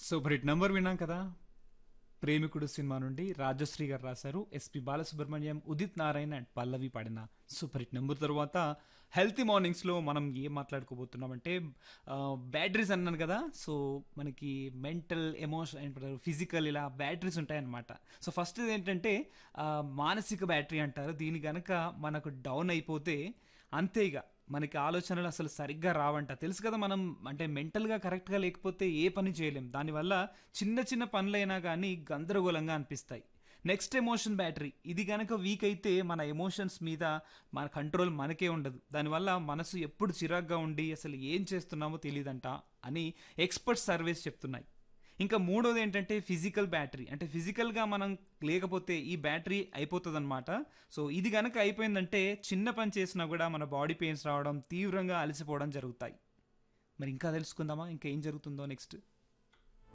super hit number విన్నాం కదా ప్రేమికుడు సినిమా నుండి రాజశ్రీ గారు రాశారు ఎస్పి బాలసుబ్రహ్మణ్యం ఉదిత్ నారాయణ అండ్ పల్లవి పాడిన సూపర్ హిట్ నెంబర్ తర్వాత హెల్తీ మార్నింగ్స్లో మనం ఏం మాట్లాడుకోబోతున్నామంటే బ్యాటరీస్ అన్నాను కదా సో మనకి మెంటల్ ఎమోషన్ ఏంటారు ఫిజికల్ ఇలా బ్యాటరీస్ ఉంటాయన్నమాట సో ఫస్ట్ ఏంటంటే ఆ, మానసిక బ్యాటరీ అంటారు దీని గనక మనకు డౌన్ అయిపోతే అంతే ఇక మనకి ఆలోచనలు అసలు సరిగ్గా రావంట తెలుసు కదా మనం అంటే మెంటల్గా కరెక్ట్గా లేకపోతే ఏ పని చేయలేం దానివల్ల చిన్న చిన్న పనులైనా కానీ గందరగోళంగా అనిపిస్తాయి నెక్స్ట్ ఎమోషన్ బ్యాటరీ ఇది కనుక వీక్ అయితే మన ఎమోషన్స్ మీద మన కంట్రోల్ మనకే ఉండదు దానివల్ల మనసు ఎప్పుడు చిరాగ్గా ఉండి అసలు ఏం చేస్తున్నామో తెలియదంట అని ఎక్స్పర్ట్ సర్వేస్ చెప్తున్నాయి ఇంకా మూడోది ఏంటంటే ఫిజికల్ బ్యాటరీ అంటే ఫిజికల్గా మనం లేకపోతే ఈ బ్యాటరీ అయిపోతుంది అనమాట సో ఇది కనుక అయిపోయిందంటే చిన్న పని చేసినా కూడా మన బాడీ పెయిన్స్ రావడం తీవ్రంగా అలసిపోవడం జరుగుతాయి మరి ఇంకా తెలుసుకుందామా ఇంకా ఏం జరుగుతుందో నెక్స్ట్